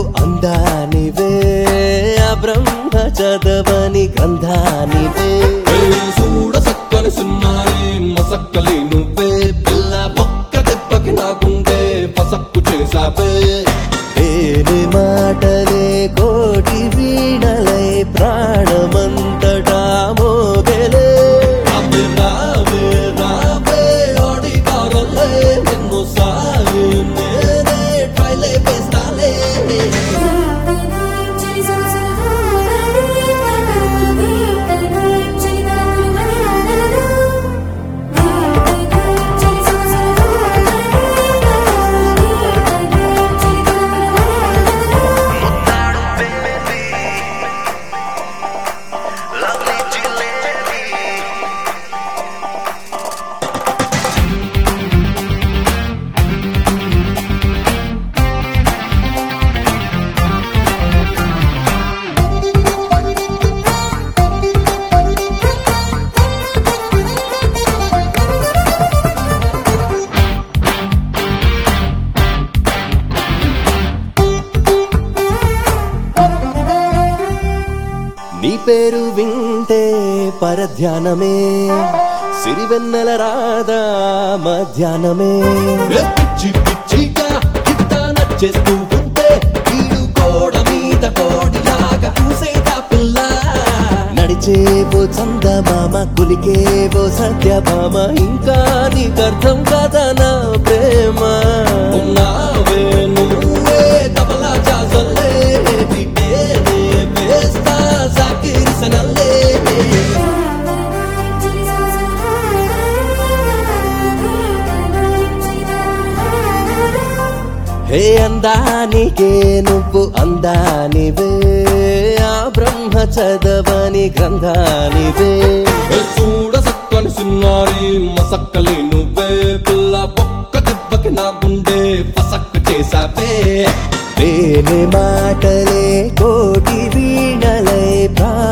అందానివే ఆ బ్రహ్మ చదవని గ్రంథానివే చూడ సక్కని సున్నాయి మసక్కలి నువ్వే పిల్ల పక్క దెబ్బకి నాకుండే పసక్కు చేసావే తేనె మాటలే కోటి వీణలై ప్రాణమంతటా మోగలే రావే రావే రావే ఓడి కారలే నిన్ను సాయి నేనే ట్రైలే వేస్తాలే నీ పేరు వింటే పరధ్యానమే సిరివెన్నెల రాధా మధ్యాహ్నమే ఏ పిచ్చి పిచ్చిగా ఇట్ట నచ్చేస్తూ ఉంటే వీడు కోడ మీద కోడిలాగా చూసేదా పిల్ల నడిచేవో చందమామ కులికేవో సత్యభామ ఇంకా నీకర్థం కదా నా ప్రేమ ఉన్నావే నువ్వే తబలా చాసల్లే బిడ్డేనే వేస్తా సాకిరిసనల్లే హే అందానికే నువ్వు అందానివే ఆ బ్రహ్మ చదవని గ్రంథానివే ఏ చూడ సక్కని సున్నారి మసక్కలి నువ్వే పిల్ల పొక్క దెబ్బకి నా గుండె పసక్క చేసావే తేనె మాటలే కోటి వీణలై ప్రా